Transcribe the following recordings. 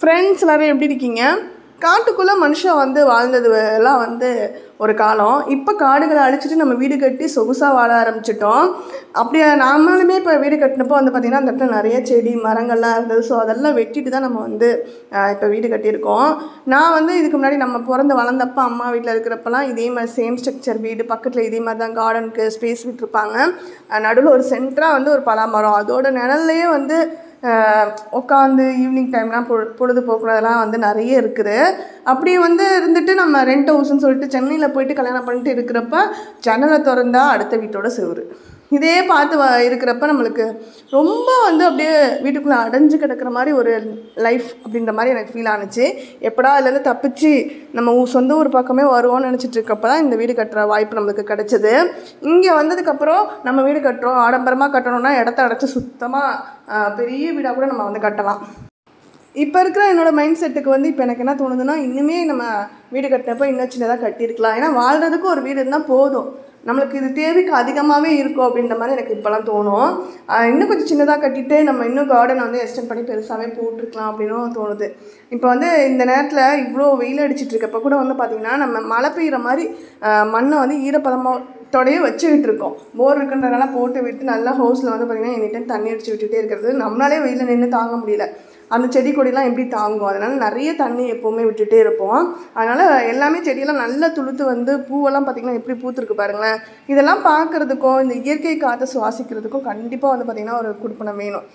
friends எல்லாரும் எப்படி இருக்கீங்க காட்டுக்குள்ளே மனுஷன் வந்து வாழ்ந்தது எல்லாம் வந்து ஒரு காலம் இப்போ காடுகளை அழிச்சிட்டு நம்ம வீடு கட்டி சொகுசாக வாழ ஆரம்பிச்சிட்டோம் அப்படியே நாமளுமே இப்போ வீடு கட்டினப்போ வந்து பார்த்திங்கன்னா அந்த இடத்துல நிறைய செடி மரங்கள்லாம் இருந்தது ஸோ அதெல்லாம் வெட்டிட்டு தான் நம்ம வந்து இப்போ வீடு கட்டியிருக்கோம் நான் வந்து இதுக்கு முன்னாடி நம்ம பிறந்து வளர்ந்தப்ப அம்மா வீட்டில் இருக்கிறப்பலாம் இதே மாதிரி சேம் ஸ்ட்ரக்சர் வீடு பக்கத்தில் இதே மாதிரி தான் கார்டனுக்கு ஸ்பேஸ் விட்டுருப்பாங்க நடுவில் ஒரு சென்டராக வந்து ஒரு பலாமரம் அதோட நிழல்லையே வந்து உட்காந்து ஈவினிங் டைம்லாம் பொ பொழுதுபோக்குறதெல்லாம் வந்து நிறைய இருக்குது அப்படி வந்து இருந்துட்டு நம்ம ரெண்ட் ஹவுஸ்னு சொல்லிட்டு சென்னையில் போயிட்டு கல்யாணம் பண்ணிட்டு இருக்கிறப்ப ஜன்னலை திறந்தா அடுத்த வீட்டோட செவுரு இதே பார்த்து வ இருக்கிறப்ப நம்மளுக்கு ரொம்ப வந்து அப்படியே வீட்டுக்குள்ளே அடைஞ்சு கிடக்கிற மாதிரி ஒரு லைஃப் அப்படின்ற மாதிரி எனக்கு ஃபீல் ஆனுச்சு எப்படா அதுலேருந்து தப்பிச்சு நம்ம ஊ- சொந்த ஊர் பக்கமே வருவோம்னு நினச்சிட்டு இருக்கப்ப தான் இந்த வீடு கட்டுற வாய்ப்பு நம்மளுக்கு கிடச்சிது இங்கே வந்ததுக்கப்புறம் நம்ம வீடு கட்டுறோம் ஆடம்பரமாக கட்டணும்னா இடத்த அடைச்சி சுத்தமாக பெரிய வீடாக கூட நம்ம வந்து கட்டலாம் இப்போ இருக்கிற என்னோட மைண்ட் செட்டுக்கு வந்து இப்போ எனக்கு என்ன தோணுதுன்னா இன்னுமே நம்ம வீடு கட்டினப்போ இன்னும் சின்னதாக கட்டியிருக்கலாம் ஏன்னா வாழ்கிறதுக்கு ஒரு வீடு இருந்தால் போதும் நம்மளுக்கு இது தேவைக்கு அதிகமாகவே இருக்கும் அப்படின்ற மாதிரி எனக்கு இப்போலாம் தோணும் ஆஹ் இன்னும் கொஞ்சம் சின்னதாக கட்டிட்டு நம்ம இன்னும் கார்டன் வந்து எக்ஸ்டெண்ட் பண்ணி பெருசாகவே போட்டிருக்கலாம் அப்படின்னும் தோணுது இப்போ வந்து இந்த நேரத்தில் இவ்வளோ வெயில் அடிச்சிட்டு இருக்கப்போ கூட வந்து பார்த்திங்கன்னா நம்ம மழை பெய்கிற மாதிரி ஆஹ் மண்ணை வந்து ஈரப்பதமாகத்தோடயே வச்சுக்கிட்டு இருக்கோம் போர் இருக்குன்றதுனால போட்டு விட்டு நல்லா ஹவுஸில் வந்து பார்த்திங்கன்னா எனி டைம் தண்ணி அடிச்சு விட்டுட்டே இருக்கிறது நம்மளாலே வெயிலில் நின்று தாங்க முடியல அந்த செடி கொடிலாம் எப்படி தாங்கும் அதனால் நிறைய தண்ணி எப்போவுமே விட்டுட்டே இருப்போம் அதனால் எல்லாமே செடியெல்லாம் நல்லா துளுத்து வந்து பூவெல்லாம் பார்த்திங்கன்னா எப்படி பூத்துருக்கு பாருங்களேன் இதெல்லாம் பார்க்குறதுக்கும் இந்த இயற்கை காற்றை சுவாசிக்கிறதுக்கும் கண்டிப்பாக வந்து பார்த்திங்கன்னா ஒரு குடுப்பனம் வேணும்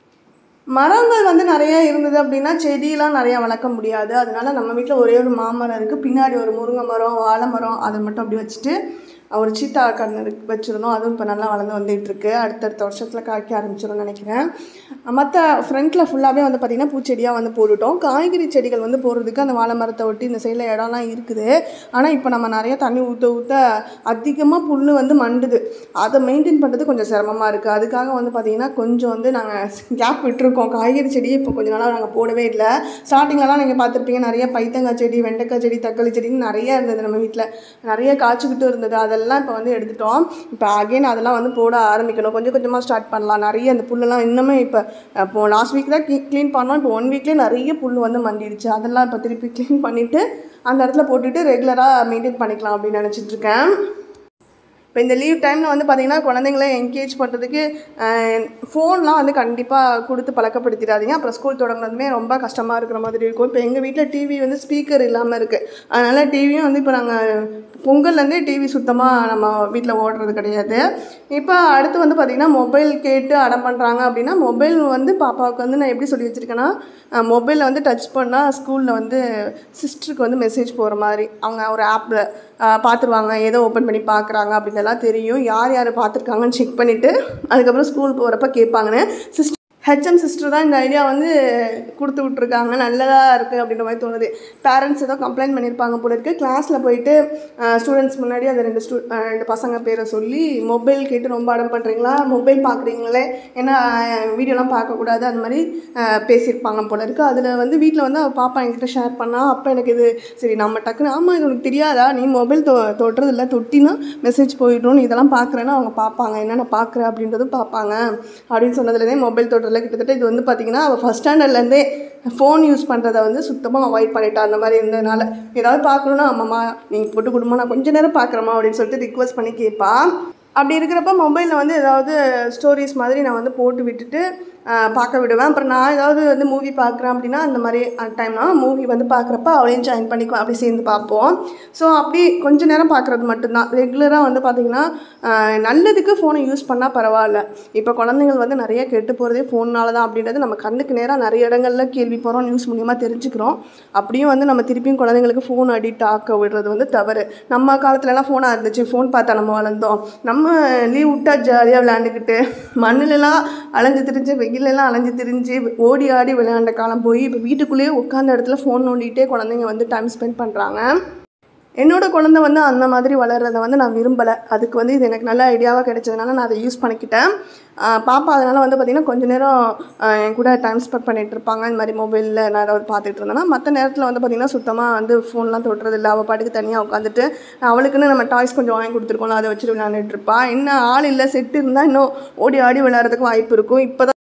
மரங்கள் வந்து நிறைய இருந்தது அப்படின்னா செடியெலாம் நிறையா வளர்க்க முடியாது அதனால நம்ம வீட்டில் ஒரே ஒரு மாமரம் இருக்குது பின்னாடி ஒரு முருங்கை மரம் வாழை மரம் அதை மட்டும் அப்படி வச்சுட்டு ஒரு சீத்தா கன்று இருக்கு- வச்சிருந்தோம் அதுவும் இப்போ நல்லா வளர்ந்து வந்துட்டு இருக்கு அடுத்தடுத்த வருஷத்தில் காய்க்க ஆரம்பிச்சிடும்னு நினைக்கிறேன் மற்ற ஃப்ரண்ட்டில் ஃபுல்லாகவே வந்து பார்த்திங்கன்னா பூச்செடியாக வந்து போட்டுட்டோம் காய்கறி செடிகள் வந்து போடுறதுக்கு அந்த வாழை மரத்தை ஒட்டி இந்த சைடில் இடம்லாம் இருக்குது ஆனால் இப்போ நம்ம நிறைய தண்ணி ஊற்ற ஊற்ற அதிகமாக புல் வந்து மண்டுது அதை மெயின்டைன் பண்ணுறது கொஞ்சம் சிரமமாக இருக்குது அதுக்காக வந்து பார்த்திங்கன்னா கொஞ்சம் வந்து நாங்கள் கேப் விட்டுருக்கோம் காய்கறி செடியை இப்போ கொஞ்ச நாளாக நாங்கள் போடவே இல்லை ஸ்டார்டிங்லலாம் நீங்கள் பார்த்துருப்பீங்க நிறைய பைத்தங்காய் செடி வெண்டைக்காய் செடி தக்காளி செடின்னு நிறைய இருந்தது நம்ம வீட்டில் நிறைய காய்ச்சிக்கிட்டு இருந்தது அதெல்லாம் இப்போ வந்து எடுத்துட்டோம் இப்போ அகைன் அதெல்லாம் வந்து போட ஆரம்பிக்கணும் கொஞ்சம் கொஞ்சமாக ஸ்டார்ட் பண்ணலாம் நிறைய அந்த புல்லெல்லாம் இன்னுமே இப்போ இப்போ லாஸ்ட் வீக் தான் க்ளீன் பண்ணோம் இப்போ ஒன் வீக்லேயே நிறைய புல் வந்து மண்டிடுச்சு அதெல்லாம் இப்போ திருப்பி க்ளீன் பண்ணிவிட்டு அந்த இடத்துல போட்டுட்டு ரெகுலராக மெயின்டைன் பண்ணிக்கலாம் அப்படின்னு நினச்சிட்டு இருக்கேன் இப்போ இந்த லீவ் டைமில் வந்து பார்த்திங்கன்னா குழந்தைங்கள என்கேஜ் பண்ணுறதுக்கு ஃபோன்லாம் வந்து கண்டிப்பாக கொடுத்து பழக்கப்படுத்திடாதீங்க அப்புறம் ஸ்கூல் தொடங்கினதுமே ரொம்ப கஷ்டமாக இருக்கிற மாதிரி இருக்கும் இப்போ எங்கள் வீட்டில் டிவி வந்து ஸ்பீக்கர் இல்லாமல் இருக்குது அதனால் டிவியும் வந்து இப்போ நாங்கள் பொங்கல்லேருந்தே டிவி சுத்தமாக நம்ம வீட்டில் ஓடுறது கிடையாது இப்போ அடுத்து வந்து பார்த்திங்கன்னா மொபைல் கேட்டு அடம் பண்ணுறாங்க அப்படின்னா மொபைல் வந்து பாப்பாவுக்கு வந்து நான் எப்படி சொல்லி வச்சுருக்கேன்னா மொபைலில் வந்து டச் பண்ணால் ஸ்கூலில் வந்து சிஸ்டருக்கு வந்து மெசேஜ் போகிற மாதிரி அவங்க ஒரு ஆப்பில் பார்த்துருவாங்க ஏதோ ஓப்பன் பண்ணி பார்க்குறாங்க அப்படின்னெல்லாம் தெரியும் யார் யார் பார்த்துருக்காங்கன்னு செக் பண்ணிவிட்டு அதுக்கப்புறம் ஸ்கூல் போகிறப்ப கேட்பாங்கன்னு சிஸ்டர் ஹெச்எம் சிஸ்டர் தான் இந்த ஐடியா வந்து கொடுத்து விட்ருக்காங்க நல்லதாக இருக்குது அப்படின்ற மாதிரி தோணுது பேரண்ட்ஸ் ஏதோ கம்ப்ளைண்ட் பண்ணியிருப்பாங்க போல இருக்குது கிளாஸில் போயிட்டு ஸ்டூடெண்ட்ஸ் முன்னாடி அந்த ரெண்டு ஸ்டூ அஹ் ரெண்டு பசங்க பேரை சொல்லி மொபைல் கேட்டு ரொம்ப அடம் பண்ணுறீங்களா மொபைல் பார்க்குறீங்களே ஏன்னா வீடியோலாம் பார்க்கக்கூடாது அந்த மாதிரி அஹ், பேசியிருப்பாங்க போல இருக்குது அதில் வந்து வீட்டில் வந்து அவள் பாப்பா என்கிட்ட ஷேர் பண்ணா அப்போ எனக்கு இது சரி நம்ம டக்குன்னு ஆமாம் இது உனக்கு தெரியாதா நீ மொபைல் தொ தொடுறது இல்லை தொட்டினா மெசேஜ் போயிடும் இதெல்லாம் பார்க்குறேன்னா அவங்க பார்ப்பாங்க என்னென்ன பார்க்குற அப்படின்றதும் பார்ப்பாங்க அப்படின்னு சொன்னதுலேருந்தே மொபைல் தொடுறதுல கிட்டத்தட்ட இது வந்து பார்த்திங்கன்னா அவள் ஃபஸ்ட் ஸ்டாண்டர்ட்லேருந்தே ஃபோன் யூஸ் பண்ணுறத வந்து சுத்தமாக அவாய்ட் பண்ணிட்டா அந்த மாதிரி இருந்ததுனால ஏதாவது பார்க்கணுன்னா அம்மாம்மா நீங்கள் போட்டு கொடுமா நான் கொஞ்ச நேரம் பார்க்குறேம்மா அப்படின்னு சொல்லிட்டு ரிக்வஸ்ட் பண்ணி கேட்பா அப்படி இருக்கிறப்ப மொபைலில் வந்து ஏதாவது ஸ்டோரிஸ் மாதிரி நான் வந்து போட்டு விட்டுட்டு ஆஹ், பார்க்க விடுவேன் அப்புறம் நான் ஏதாவது வந்து மூவி பார்க்குறேன் அப்படின்னா அந்த மாதிரி டைம்னா மூவி வந்து பார்க்குறப்ப அவளையும் ஜாயின் பண்ணிக்குவேன் அப்படி சேர்ந்து பார்ப்போம் ஸோ அப்படி கொஞ்ச நேரம் பார்க்குறது மட்டும்தான் ரெகுலராக வந்து பார்த்திங்கன்னா ஆஹ், நல்லதுக்கு ஃபோனை யூஸ் பண்ணால் பரவாயில்ல இப்போ குழந்தைங்கள் வந்து நிறைய கெட்டு போகிறதே ஃபோன்னால தான் அப்படின்றது நம்ம கண்ணுக்கு நேராக நிறைய இடங்கள்ல கேள்வி போகிறோம் நியூஸ் மூலியமாக தெரிஞ்சுக்கிறோம் அப்படியும் வந்து நம்ம திருப்பியும் குழந்தைங்களுக்கு ஃபோன் அடிக்ட் ஆக்க விடுறது வந்து தவறு நம்ம காலத்துலலாம் ஃபோனாக இருந்துச்சு ஃபோன் பார்த்தா நம்ம வளர்ந்தோம் நம்ம லீவ் விட்டா ஜாலியாக விளையாண்டுக்கிட்டு மண்ணுலலாம் அலைஞ்சு திரிஞ்சு வெயிலெல்லாம் அலைஞ்சு திரிஞ்சு ஓடி ஆடி விளையாண்ட காலம் போய் இப்போ வீட்டுக்குள்ளேயே உட்காந்த இடத்துல ஃபோன் நோண்டிகிட்டே குழந்தைங்க வந்து டைம் ஸ்பெண்ட் பண்ணுறாங்க என்னோட குழந்தை வந்து அந்த மாதிரி வளர்கிறத வந்து நான் விரும்பலை அதுக்கு வந்து இது எனக்கு நல்ல ஐடியாவாக கிடைச்சதுனால நான் அதை யூஸ் பண்ணிக்கிட்டேன் ஆஹ் பாப்பா அதனால் வந்து பார்த்திங்கன்னா கொஞ்ச நேரம் ஆஹ் என் கூட டைம் ஸ்பெண்ட் பண்ணிட்டு இருப்பாங்க இந்த மாதிரி மொபைலில் நான் ஏதாவது பார்த்துட்டு இருந்தேன்னா மற்ற நேரத்தில் வந்து பார்த்திங்கன்னா சுத்தமாக வந்து ஃபோன்லாம் தொடுறது இல்லை அவள் பாட்டுக்கு தனியாக உட்காந்துட்டு அவளுக்குன்னு நம்ம டாய்ஸ் கொஞ்சம் வாங்கி கொடுத்துருக்கோம்ல அதை வச்சுட்டு விளையாண்டுட்டு இருப்பா இன்னும் ஆள் இல்லை செட்டு இருந்தால் இன்னும் ஓடி ஆடி விளையாடுறதுக்கு வாய்ப்பு இருக்கும் இப்போ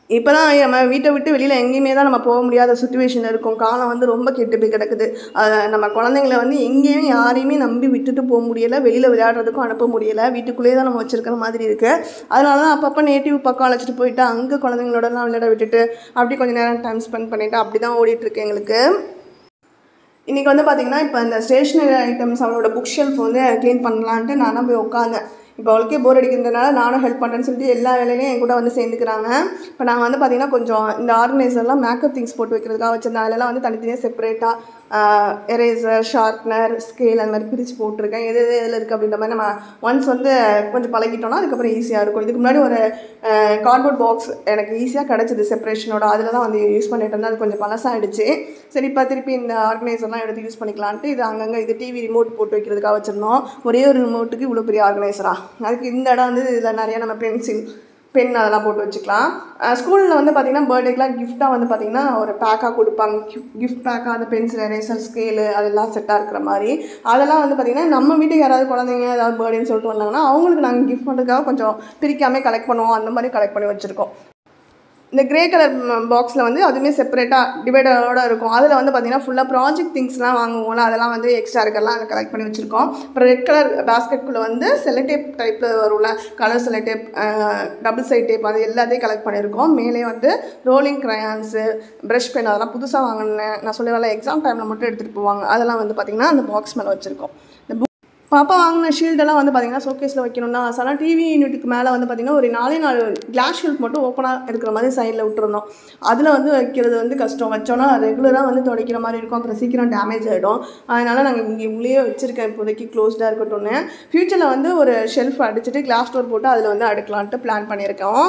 இப்போ தான் நம்ம வீட்டை விட்டு வெளியில் எங்கேயுமே தான் நம்ம போக முடியாத சுச்சுவேஷன் இருக்கும் காலம் வந்து ரொம்ப கெட்டு போய் கிடக்குது அதை நம்ம குழந்தைங்கள வந்து எங்கேயும் யாரையுமே நம்பி விட்டுட்டு போக முடியலை வெளியில் விளையாடுறதுக்கும் அனுப்ப முடியலை வீட்டுக்குள்ளேயே தான் நம்ம வச்சுருக்கிற மாதிரி இருக்குது அதனால தான் அப்பப்போ நேட்டிவ் பக்கம் அழைச்சிட்டு போயிட்டு அங்கே குழந்தைங்களோடலாம் விளையாட விட்டுட்டு அப்படி கொஞ்சம் நேரம் டைம் ஸ்பெண்ட் பண்ணிவிட்டு அப்படி தான் ஓடிட்டுருக்கு எங்களுக்கு இன்றைக்கி வந்து பார்த்திங்கன்னா இப்போ இந்த ஸ்டேஷ்னரி ஐட்டம்ஸ் அவளோட புக் ஷெல்ஃப் வந்து க்ளீன் பண்ணலான்ட்டு நான் தான் போய் உட்காந்தேன் இப்போ அவளுக்கே போர் அடிக்கிறதுனால நானும் ஹெல்ப் பண்ணுறேன்னு சொல்லிட்டு எல்லா வேலையிலையும் என் கூட வந்து சேர்ந்துக்கிறாங்க இப்போ நாங்கள் வந்து பார்த்திங்கன்னா கொஞ்சம் இந்த ஆர்கனைசர்லாம் மேக்கப் திங்ஸ் போட்டு வைக்கிறதுக்காக வச்சிருந்தேன் அதெல்லாம் வந்து தனித்தனியாக செப்பரேட்டாக எரேசர் ஷார்ப்னர் ஸ்கேல் அந்த மாதிரி பிரித்து போட்டிருக்கேன் எது எது எதில் இருக்குது அப்படின்ற மாதிரி நம்ம ஒன்ஸ் வந்து கொஞ்சம் பழகிட்டோம்னா அதுக்கப்புறம் ஈஸியாக இருக்கும் இதுக்கு முன்னாடி ஒரு கார்ட்போர்ட் பாக்ஸ் எனக்கு ஈஸியாக கிடச்சிது செப்பரேஷனோட அதில் தான் வந்து யூஸ் பண்ணிட்டு இருந்தேன் அது கொஞ்சம் பழசாகிடுச்சு சரி இப்போ திருப்பி இந்த ஆர்கனைசர்லாம் எடுத்து யூஸ் பண்ணிக்கலான்ட்டு இது அங்கங்கே இது டிவி ரிமோட் போட்டு வைக்கிறதுக்காக வச்சுருந்தோம் ஒரே ஒரு ரிமோட்டுக்கு இவ்வளோ பெரிய ஆர்கனைசராக அதுக்கு இந்த இடம் வந்து இதில் நிறைய நம்ம பென்சில் பென் அதெல்லாம் போட்டு வச்சுக்கலாம் ஸ்கூலில் வந்து பார்த்திங்கன்னா பர்த்டேக்கெலாம் கிஃப்ட்டாக வந்து பார்த்திங்கன்னா ஒரு பேக்காக கொடுப்பாங்க கிஃப்ட் பேக்காக அந்த பென்சில் எரேசர் ஸ்கேலு அதெல்லாம் செட்டாக இருக்கிற மாதிரி அதெல்லாம் வந்து பார்த்திங்கன்னா நம்ம வீட்டுக்கு யாராவது குழந்தைங்க ஏதாவது பர்த்டேன்னு சொல்லிட்டு வந்தாங்கன்னா அவங்களுக்கு நாங்கள் கிஃப்ட் பண்ணுறதுக்காக கொஞ்சம் பிரிக்காமல் கலெக்ட் பண்ணுவோம் அந்த மாதிரி கலெக்ட் பண்ணி வச்சுருக்கோம் இந்த கிரே கலர் பாக்ஸில் வந்து அதுவுமே செப்பரேட்டாக டிவைடரோட இருக்கும் அதில் வந்து பார்த்திங்கன்னா ஃபுல்லாக ப்ராஜெக்ட் திங்ஸ்லாம் வாங்குவோம்ல அதெல்லாம் வந்து எக்ஸ்ட்ரா இருக்கெல்லாம் அதில் கலெக்ட் பண்ணி வச்சுருக்கோம் அப்புறம் ரெட் கலர் பேஸ்கெட்குள்ளே வந்து செலடேப் டைப்பில் வரும்ல colour sellotape double side tape அது எல்லாத்தையும் கலெக்ட் பண்ணியிருக்கோம் மேலே வந்து ரோலிங் க்ரையான்ஸு ப்ரஷ் பென் அதெல்லாம் புதுசாக வாங்கினேன் நான் சொல்லுவேன் எக்ஸாம் டைமில் மட்டும் எடுத்துகிட்டு போவாங்க அதெல்லாம் வந்து பார்த்திங்கன்னா அந்த பாக்ஸ் மேலே வச்சுருக்கோம் இந்த book பாப்பா வாங்கின ஷீல்டெல்லாம் வந்து பார்த்திங்கன்னா ஷோகேஸில் வைக்கணும்னா ஆனால் டிவி யூனிட்டுக்கு மேலே வந்து பார்த்திங்கன்னா ஒரு நாலே நாலு கிளாஸ் ஷீல்ட் மட்டும் ஓப்பனாக இருக்கிற மாதிரி சைடில் விட்டுருந்தோம் அதில் வந்து வைக்கிறது வந்து கஷ்டம் வச்சோன்னா ரெகுலராக வந்து துடைக்கிற மாதிரி இருக்கும் அப்புறம் சீக்கிரம் டேமேஜ் ஆகிடும் அதனால் நாங்கள் இங்கே உள்ளேயே வச்சுருக்கேன் இப்போதைக்கு க்ளோஸ்டாக இருக்கட்டும்னு ஃப்யூச்சரில் வந்து ஒரு ஷெல்ஃப் அடிச்சுட்டு கிளாஸ் டோர் போட்டு அதில் வந்து அடுக்கலான்ட்டு பிளான் பண்ணியிருக்கோம்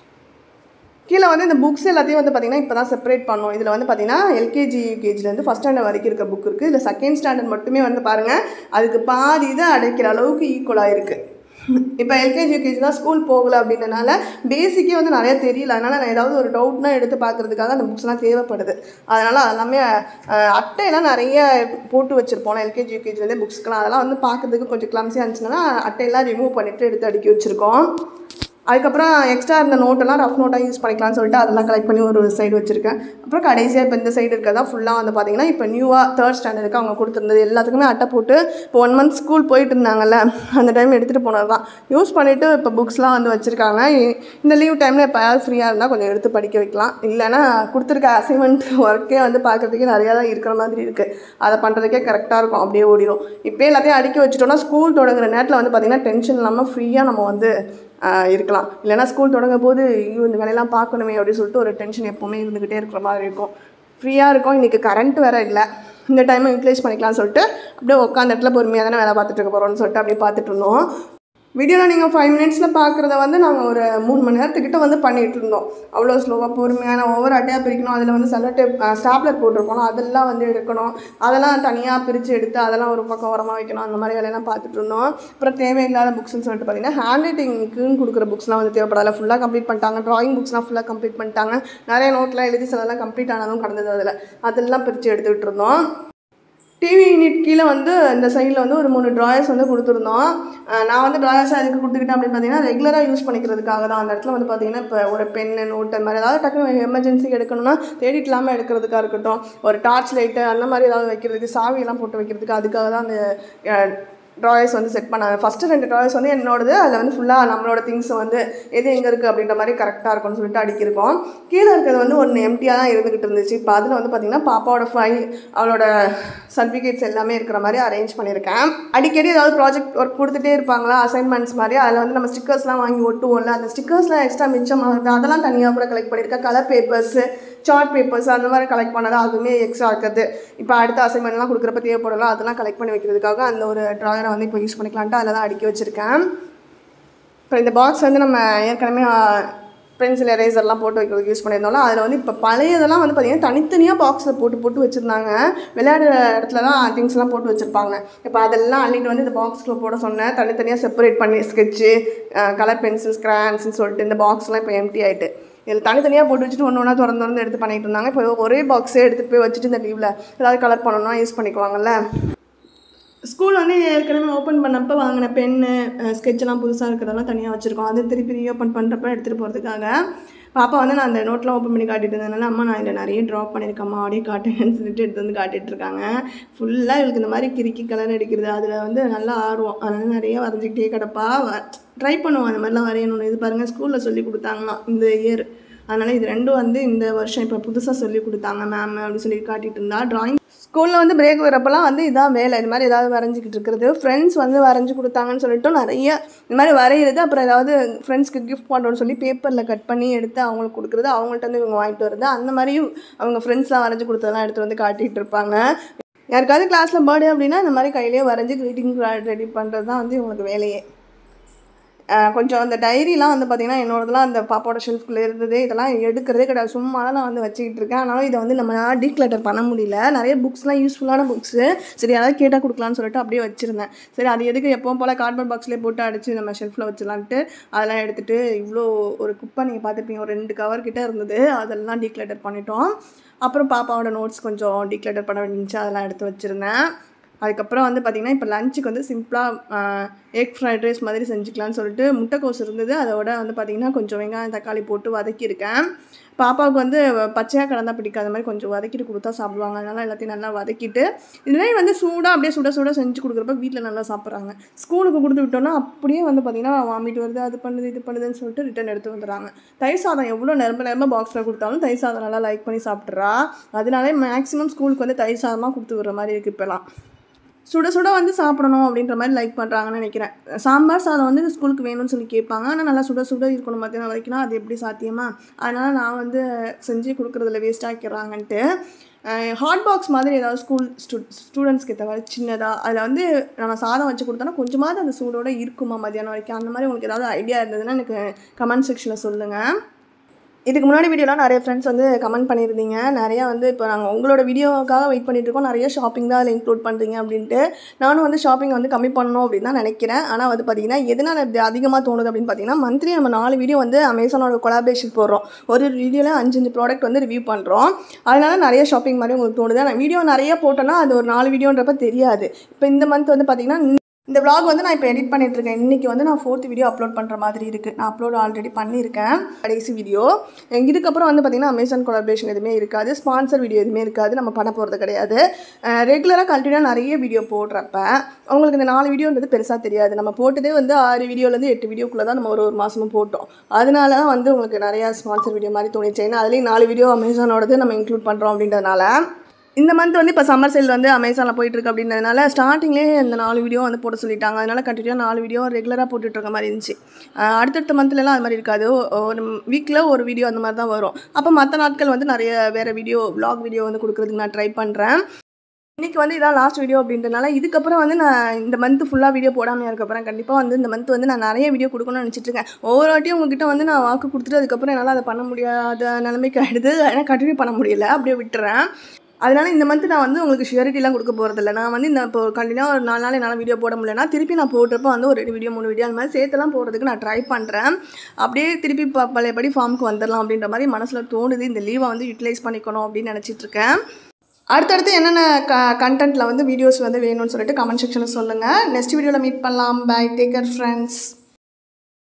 கீழே வந்து இந்த புக்ஸ் எல்லாத்தையும் வந்து பார்த்திங்கன்னா இப்போ தான் செப்பரேட் பண்ணோம் இதில் வந்து பார்த்திங்கன்னா எல்கேஜி யூகேஜிலேருந்து ஃபஸ்ட் ஸ்டாண்டர்ட் வரைக்கும் இருக்க புக் இருக்குது இதில் செகண்ட் ஸ்டாண்டர்ட் மட்டுமே வந்து பாருங்கள் அதுக்கு பாதி இதை அடைக்கிற அளவுக்கு ஈக்குவலாக இருக்குது இப்போ எல்கேஜி யூகேஜி தான் ஸ்கூல் போகல அப்படின்றனால பேசிக்கே வந்து நிறைய தெரியல அதனால் நான் ஏதாவது ஒரு டவுட்னா எடுத்து பார்க்குறதுக்காக அந்த புக்ஸ்லாம் தேவைப்படுது அதனால் அதெல்லாமே அஹ், அட்டையெல்லாம் நிறைய போட்டு வச்சுருப்போம் எல்கேஜி யூகேஜிலேருந்தே புக்ஸ்க்கெலாம் அதெல்லாம் வந்து பார்க்கறதுக்கு கொஞ்சம் கிளம்ஸியாக இருந்துச்சுன்னா அட்டையெல்லாம் ரிமூவ் பண்ணிவிட்டு எடுத்து அடுக்கி வச்சுருக்கோம் அதுக்கப்புறம் எக்ஸ்ட்ரா இருந்த நோட்டெல்லாம் ரஃப் நோட்டாக யூஸ் பண்ணிக்கலாம்னு சொல்லிட்டு அதெல்லாம் கலெக்ட் பண்ணி ஒரு சைடு வச்சுருக்கேன் அப்புறம் கடைசியாக இப்போ இந்த சைடு இருக்கிறதா ஃபுல்லாக வந்து பார்த்தீங்கன்னா இப்போ நியூவாக தேர்ட் ஸ்டாண்டர்டுக்கு அவங்க கொடுத்துருந்தது எல்லாத்துக்குமே அட்டை போட்டு இப்போ ஒன் மந்த் ஸ்கூல் போயிட்டு இருந்தாங்கல்ல அந்த டைம் எடுத்துகிட்டு போனது தான் யூஸ் பண்ணிவிட்டு இப்போ புக்ஸ்லாம் வந்து வச்சுருக்காங்க இந்த லீவ் டைமில் இப்போ யாராவது ஃப்ரீயாக இருந்தால் கொஞ்சம் எடுத்து படிக்க வைக்கலாம் இல்லைன்னா கொடுத்துருக்க அசைன்மெண்ட் ஒர்க்கே வந்து பார்க்குறதுக்கே நிறையா தான் இருக்கிற மாதிரி இருக்குது அதை பண்ணுறதுக்கே கரெக்டாக இருக்கும் அப்படியே ஓடிடும் இப்போ எல்லாத்தையும் அடுக்கி வச்சுட்டோம்னா ஸ்கூல் தொடங்குற நேரத்தில் வந்து பார்த்திங்கன்னா டென்ஷன் இல்லாமல் ஃப்ரீயாக நம்ம வந்து ஆஹ் இருக்கலாம் இல்லைன்னா ஸ்கூல் தொடங்கும் போது ஐயோ இந்த வேலையெல்லாம் பார்க்கணுமே அப்படின்னு சொல்லிட்டு ஒரு டென்ஷன் எப்போவுமே இருந்துக்கிட்டே இருக்கிற மாதிரி இருக்கும் ஃப்ரீயாக இருக்கும் இன்றைக்கி கரண்ட் வேறு இல்லை இந்த டைமை யூட்டிலைஸ் பண்ணிக்கலாம்னு சொல்லிட்டு அப்படியே உட்காந்த இடத்துல பொறுமையாக தானே வேலை பார்த்துட்டு இருக்க போகிறோம்னு சொல்லிட்டு அப்படியே பார்த்துட்டு இருந்தோம் வீடியோவில் நீங்கள் ஃபைவ் மினிட்ஸில் பார்க்குறத வந்து நாங்கள் ஒரு மூணு மணி நேரத்துக்கிட்ட வந்து பண்ணிகிட்டு இருந்தோம் அவ்வளோ ஸ்லோவாக பொறுமையான ஒவ்வொரு அட்டையாக பிரிக்கணும் அதில் வந்து செல்லோ டேப் ஸ்டாப்லர் போட்டிருக்கோம் அதெல்லாம் வந்து எடுக்கணும் அதெல்லாம் தனியாக பிரித்து எடுத்து அதெல்லாம் ஒரு பக்கம் உரமாக வைக்கணும் அந்த மாதிரி வேலையெல்லாம் பார்த்துட்டு இருந்தோம் அப்புறம் தேவையில்லாத புக்ஸ்னு சொல்லிட்டு பார்த்தீங்கன்னா ஹேண்ட் ரைட்டிங்க்குன்னு கொடுக்குற புக்ஸ்லாம் வந்து தேவைப்படாத ஃபுல்லாக கம்ப்ளீட் பண்ணிட்டாங்க ட்ராயிங் புக்ஸ்லாம் ஃபுல்லாக கம்ப்ளீட் பண்ணிட்டாங்க நிறைய நோட்லாம் எழுதி சிலதெல்லாம் கம்ப்ளீட் ஆனதும் கடந்தது அதில் அதெல்லாம் பிரித்து எடுத்துக்கிட்டு இருந்தோம் டிவி யூனிட் கீழே வந்து இந்த சைடில் வந்து ஒரு மூணு ட்ராயர்ஸ் வந்து கொடுத்துருந்தோம் அஹ் நான் வந்து ட்ராயர்ஸ் அதுக்கு கொடுத்துக்கிட்டேன் அப்படின்னு பார்த்தீங்கன்னா ரெகுலராக யூஸ் பண்ணிக்கிறதுக்காக தான் அந்த இடத்துல வந்து பார்த்தீங்கன்னா இப்போ ஒரு பென்னு நோட்டு அந்த மாதிரி ஏதாவது டக்குனு எமர்ஜென்சிக்கு எடுக்கணும்னா தேடிட்டு இல்லாமல் எடுக்கிறதுக்காக இருக்கட்டும் ஒரு டார்ச் லைட்டு அந்த மாதிரி ஏதாவது வைக்கிறதுக்கு சாவியெல்லாம் போட்டு வைக்கிறதுக்கு அதுக்காக தான் அந்த அஹ், ட்ராயர்ஸ் வந்து செட் பண்ணாங்க ஃபஸ்ட்டு ரெண்டு ட்ராயர்ஸ் வந்து என்னோடது அதில் வந்து ஃபுல்லாக நம்மளோட திங்ஸ் வந்து எது எங்கே இருக்குது அப்படின்ற மாதிரி கரெக்டாக இருக்கும்னு சொல்லிட்டு அடிக்கிருக்கோம் கீழே இருக்கிறது வந்து ஒன்று எம்டியாக தான் இருந்துக்கிட்டு இருந்துச்சு இப்போ அதில் வந்து பார்த்திங்கன்னா பாப்பாவோட ஃபைல் அவளோட சர்டிஃபிகேட்ஸ் எல்லாமே இருக்கிற மாதிரி அரேஞ்ச் பண்ணியிருக்கேன் அடிக்கடி ஏதாவது ப்ராஜெக்ட் ஒர்க் கொடுத்துட்டே இருப்பாங்களா அசைன்மெண்ட்ஸ் மாதிரி அதில் வந்து நம்ம ஸ்டிக்கர்ஸ்லாம் வாங்கி ஒட்டுவோம்ல அந்த ஸ்டிக்கர்ஸ்லாம் எக்ஸ்ட்ரா மிச்சமாகுது அதெல்லாம் தனியாக கூட கலெக்ட் பண்ணியிருக்கேன் கலர் பேப்பர்ஸு சார்ட் பேப்பர்ஸ் அந்த மாதிரி கலெக்ட் பண்ணது அதுவுமே எக்ஸ்ட்ரா இருக்குது இப்போ அடுத்த அசைன்மெண்ட்லாம் கொடுக்குறப்ப தேவைப்படலாம் அதெல்லாம் கலெக்ட் பண்ணி வைக்கிறதுக்காக அந்த ஒரு ட்ராயரை வந்து இப்போ யூஸ் பண்ணிக்கலான்ட்டு அதில் தான் அடுக்கி வச்சுருக்கேன் இப்போ இந்த பாக்ஸ் வந்து நம்ம ஏற்கனவே பென்சில் எரேசர்லாம் போட்டு வைக்கிறதுக்கு யூஸ் பண்ணியிருந்தோம்ல அதில் வந்து இப்போ பழையதெல்லாம் வந்து பார்த்திங்கன்னா தனித்தனியாக பாக்ஸில் போட்டு போட்டு வச்சுருந்தாங்க விளையாடுற இடத்துல தான் திங்ஸ்லாம் போட்டு வச்சுருப்பாங்க இப்போ அதெல்லாம் அள்ளிட்டு வந்து இந்த பாக்ஸ்க்குள்ளே போட சொன்னேன் தனித்தனியாக செப்பரேட் பண்ணி ஸ்கெட்சு கலர் பென்சில்ஸ் கிரான்ஸ்னு சொல்லிட்டு இந்த பாக்ஸ்லாம் இப்போ எம்டி ஆகிட்டு இதில் தனித்தனியாக போட்டு வச்சுட்டு ஒன்று ஒன்றா திறந்து திறந்து எடுத்து பண்ணிட்டு இருந்தாங்க இப்போ ஒரே பாக்ஸே எடுத்துகிட்டு போய் வச்சுட்டு இந்த லீவில் ஏதாவது கலர் பண்ணணும்னா யூஸ் பண்ணிக்குவாங்கல்ல ஸ்கூல் வந்து ஏற்கனவே ஓப்பன் பண்ணப்போ வாங்கின பென்னு ஸ்கெட்செல்லாம் புதுசாக இருக்கிறதெல்லாம் தனியாக வச்சுருக்கோம் அது திருப்பி ரீஓப்பன் பண்ணுறப்ப எடுத்துகிட்டு போகிறதுக்காக பாப்பா வந்து நான் அந்த நோட்லாம் ஓப்பன் பண்ணி காட்டிட்டு இருந்ததுனால அம்மா நான் இதில் நிறைய ட்ராப் பண்ணியிருக்கேம்மா அப்படியே காட்டுங்கன்னு சொல்லிட்டு எடுத்து வந்து காட்டிட்டு இருக்காங்க ஃபுல்லாக இவளுக்கு இந்த மாதிரி கிறுக்கி கலர் அடிக்கிறது அதில் வந்து நல்லா ஆர்வம் அதனால நிறைய வரைஞ்சிக்கிட்டே கிடப்பா ட்ரை பண்ணுவோம் அந்த மாதிரிலாம் வரையணும்னு இது பாருங்கள் ஸ்கூலில் சொல்லி கொடுத்தாங்களாம் இந்த இயர் அதனால் இது ரெண்டும் வந்து இந்த வருஷம் இப்போ புதுசாக சொல்லி கொடுத்தாங்க மேம் அப்படின்னு சொல்லி காட்டிட்டு இருந்தா ட்ராயிங் ஸ்கூலில் வந்து பிரேக் வரப்பெல்லாம் வந்து இதான் வேலை இது மாதிரி ஏதாவது வரைஞ்சிக்கிட்டு இருக்கிறது ஃப்ரெண்ட்ஸ் வந்து வரைஞ்சி கொடுத்தாங்கன்னு சொல்லிட்டு நிறைய இந்த மாதிரி வரைகிறது அப்புறம் ஏதாவது ஃப்ரெண்ட்ஸ்க்கு கிஃப்ட் பண்ணுறோன்னு சொல்லி பேப்பரில் கட் பண்ணி எடுத்து அவங்களுக்கு கொடுக்குறது அவங்கள்ட்ட வந்து இவங்க வாங்கிட்டு வருது அந்த மாதிரியும் அவங்க ஃப்ரெண்ட்ஸ்லாம் வரைஞ்சி கொடுத்ததெல்லாம் எடுத்து வந்து காட்டிகிட்டு இருப்பாங்க யாருக்காவது கிளாஸில் பர்த்டே அப்படின்னா இந்த மாதிரி கையிலேயே வரைஞ்சி க்ரீட்டிங் கார்டு ரெடி பண்ணுறது தான் வந்து இவங்களுக்கு வேலையே அஹ் கொஞ்சம் அந்த டைரிலாம் வந்து பார்த்திங்கன்னா என்னோடதெல்லாம் அந்த பாப்பாவோட ஷெல்ஃபில் இருந்தது இதெல்லாம் எடுக்கிறதே கிடையாது சும்மா தான் நான் வந்து வச்சுக்கிட்டு இருக்கேன் ஆனாலும் இதை வந்து நம்ம டீக்ளட்டர் பண்ண முடியல நிறைய புக்ஸ்லாம் யூஸ்ஃபுல்லான புக்ஸு சரி யாராவது கேட்டால் கொடுக்கலான்னு சொல்லிட்டு அப்படியே வச்சுருந்தேன் சரி அது எதுக்கு எப்பவும் போல் கார்ட்போர்ட் பாக்ஸ்லேயே போட்டு அடித்து நம்ம ஷெல்ஃபில் வச்சலான்ட்டு அதெல்லாம் எடுத்துகிட்டு இவ்வளோ ஒரு குப்பை நீங்கள் பார்த்துருப்பீங்க ஒரு ரெண்டு கவர் கிட்ட இருந்தது அதெல்லாம் டீக்ளட்டர் பண்ணிட்டோம் அப்புறம் பாப்பாவோட நோட்ஸ் கொஞ்சம் டீக்ளட்டர் பண்ண வேண்டியிருந்துச்சு அதெல்லாம் எடுத்து வச்சுருந்தேன் அதுக்கப்புறம் வந்து பார்த்திங்கன்னா இப்போ லஞ்சுக்கு வந்து சிம்பிளாக எக் ஃப்ரைட் ரைஸ் மாதிரி செஞ்சுக்கலான்னு சொல்லிட்டு முட்டைக்கோஸ் இருந்தது அதோட வந்து பார்த்திங்கன்னா கொஞ்சம் வெங்காயம் தக்காளி போட்டு வதக்கியிருக்கேன் பாப்பாவுக்கு வந்து பச்சையாக கலந்தா பிடிக்காத மாதிரி கொஞ்சம் வதக்கிட்டு கொடுத்தா சாப்பிடுவாங்க அதனால் எல்லாத்தையும் நல்லா வதக்கிட்டு இதுலேயே வந்து சூடாக அப்படியே சுட சுட செஞ்சு கொடுக்குறப்ப வீட்டில் நல்லா சாப்பிட்றாங்க ஸ்கூலுக்கு கொடுத்து விட்டோன்னா அப்படியே வந்து பார்த்திங்கன்னா வாமிட் வருது அது பண்ணுது இது பண்ணுதுன்னு சொல்லிட்டு ரிட்டன் எடுத்து வந்துடுறாங்க தயிர் சாதம் எவ்வளோ நிரம்ப நிரம்ப பாக்ஸில் கொடுத்தாலும் தயிர் சாதம் நல்லா லைக் பண்ணி சாப்பிட்றா அதனாலே மேக்ஸிமம் ஸ்கூலுக்கு வந்து தயிர் சாதமாக கொடுத்து விடுற மாதிரி இருக்குது இப்போலாம் சுட சுட வந்து சாப்பிடணும் அப்படின்ற மாதிரி லைக் பண்ணுறாங்கன்னு நினைக்கிறேன் சாம்பார் சாதம் வந்து ஸ்கூலுக்கு வேணும்னு சொல்லி கேட்பாங்க ஆனால் நல்லா சுட சுட இருக்கணும் மத்தியானம் வரைக்கும் அது எப்படி சாத்தியமா அதனால் நான் வந்து செஞ்சு கொடுக்குறதுல வேஸ்ட் ஆக்கிடுறாங்கன்ட்டு ஹாட் பாக்ஸ் மாதிரி ஏதாவது ஸ்கூல் ஸ்டூ ஸ்டூடெண்ட்ஸ்க்கு ஏற்ற மாதிரி சின்னதாக அதில் வந்து நம்ம சாதம் வச்சு கொடுத்தோன்னா கொஞ்சமாவது அந்த சூடோட இருக்குமா மத்தியானம் வரைக்கும் அந்த மாதிரி உங்களுக்கு ஏதாவது ஐடியா இருந்ததுன்னா எனக்கு கமெண்ட் செக்ஷனில் சொல்லுங்கள் இதுக்கு முன்னாடி வீடியோலாம் நிறைய ஃப்ரெண்ட்ஸ் வந்து கமெண்ட் பண்ணியிருந்தீங்க நிறையா வந்து இப்போ நாங்கள் உங்களோட வீடியோக்காக வெயிட் பண்ணிட்டு இருக்கோம் நிறைய ஷாப்பிங் தான் அதில் இன்க்ளூட் பண்ணுறீங்க அப்படின்ட்டு நானும் வந்து ஷாப்பிங் வந்து கம்மி பண்ணணும் அப்படின்னு தான் நினைக்கிறேன் ஆனால் வந்து பார்த்தீங்கன்னா எதனால் இப்படி அதிகமாக தோணுது அப்படின்னு பார்த்தீங்கன்னா மந்த்லி நம்ம நாலு வீடியோ வந்து அமேசானோட கொலாபரேஷன் போடுறோம் ஒரு வீடியோவில் அஞ்சு அஞ்சு ப்ராடக்ட் வந்து ரிவ்யூ பண்ணுறோம் அதனால நிறைய ஷாப்பிங் மாதிரி உங்களுக்கு தோணுது ஆனால் வீடியோ நிறைய போட்டோன்னா அது ஒரு நாலு வீடியோன்றப்ப தெரியாது இப்போ இந்த மந்த் வந்து பார்த்தீங்கன்னா இந்த vlog வந்து நான் இப்போ எடிட் பண்ணிட்டு இருக்கேன் இன்றைக்கி வந்து நான் ஃபோர்த் வீடியோ அப்லோட் பண்ணுற மாதிரி இருக்குது நான் அப்லோட் ஆல்ரெடி பண்ணியிருக்கேன் கடைசி வீடியோ இதுக்கப்புறம் வந்து பார்த்திங்கன்னா அமேசான் கொலாபரேஷன் எதுவுமே இருக்காது ஸ்பான்சர் வீடியோ எதுவுமே இருக்காது நம்ம பண்ண போகிறது கிடையாது ரெகுலராக கண்டினியூவாக நிறைய வீடியோ போடுறப்ப உங்களுக்கு இந்த நாலு வீடியோன்றது பெருசாக தெரியாது நம்ம போட்டதே வந்து ஆறு வீடியோலேருந்து எட்டு வீடியோக்குள்ளே தான் நம்ம ஒரு ஒரு மாதமும் போட்டோம் அதனால தான் வந்து உங்களுக்கு நிறையா ஸ்பான்சர் வீடியோ மாதிரி தோணிச்சு ஏன்னா அதுலேயும் நாலு வீடியோ அமேசானோடது நம்ம இன்க்ளூட் பண்ணுறோம் அப்படின்றதுனால இந்த மந்த் வந்து இப்போ சம்மர் சேல் வந்து அமேசானில் போயிட்டு இருக்கு அப்படின்றதுனால ஸ்டார்டிங்லேயே இந்த நாலு வீடியோ வந்து போட சொல்லிட்டாங்க அதனால கண்டினியூவாக நாலு வீடியோ ரெகுலராக போட்டுட்டு இருக்க மாதிரி இருந்துச்சு அஹ் அடுத்தடுத்த மந்த்லலாம் அது மாதிரி இருக்காது ஒ- ஒரு வீக்கில் ஒரு வீடியோ அந்த மாதிரி தான் வரும் அப்போ மற்ற நாட்கள் வந்து நிறைய வேறு வீடியோ vlog வீடியோ வந்து கொடுக்குறதுக்கு நான் ட்ரை பண்ணுறேன் இன்றைக்கி வந்து இதான் லாஸ்ட் வீடியோ அப்படின்றனால இதுக்கப்புறம் வந்து நான் இந்த மந்த் ஃபுல்லாக வீடியோ போடாமல் இருக்கப்பறம் கண்டிப்பாக வந்து இந்த மந்த் வந்து நான் நிறைய வீடியோ கொடுக்கணும்னு நினச்சிட்டு இருக்கேன் ஒவ்வொரு வாட்டியும் உங்ககிட்ட வந்து நான் வாக்கு கொடுத்துட்டு அதுக்கப்புறம் என்னால் அதை பண்ண முடியாத நிலைமைக்கு ஆகிடுது ஏன்னா கண்டினியூ பண்ண முடியல அப்படியே விட்டுறேன் அதனால இந்த மந்த் நான் வந்து உங்களுக்கு ஷியரிட்டிலாம் கொடுக்க போகிறதில்ல நான் வந்து இந்த இப்போ கண்டினியூ ஒரு நாலு நாள் என்னால் வீடியோ போட முடியலனா திருப்பி நான் போடுறப்ப வந்து ஒரு ரெண்டு வீடியோ மூணு வீடியோ அந்த மாதிரி சேர்த்துலாம் போடுறதுக்கு நான் ட்ரை பண்ணுறேன் அப்படியே திருப்பி ப பழையபடி ஃபார்முக்கு வந்துடலாம் அப்படின்ற மாதிரி மனசில் தோணுது இந்த லீவை வந்து யூட்டிலைஸ் பண்ணிக்கணும் அப்படின்னு நினச்சிட்டு இருக்கேன் அடுத்தடுத்து என்னென்ன க கண்டென்ட்டில் வந்து வீடியோஸ் வந்து வேணும்னு சொல்லிட்டு கமெண்ட் செக்ஷனில் சொல்லுங்கள் நெக்ஸ்ட் வீடியோவில் மீட் பண்ணலாம் பை டேக்கர் ஃப்ரெண்ட்ஸ்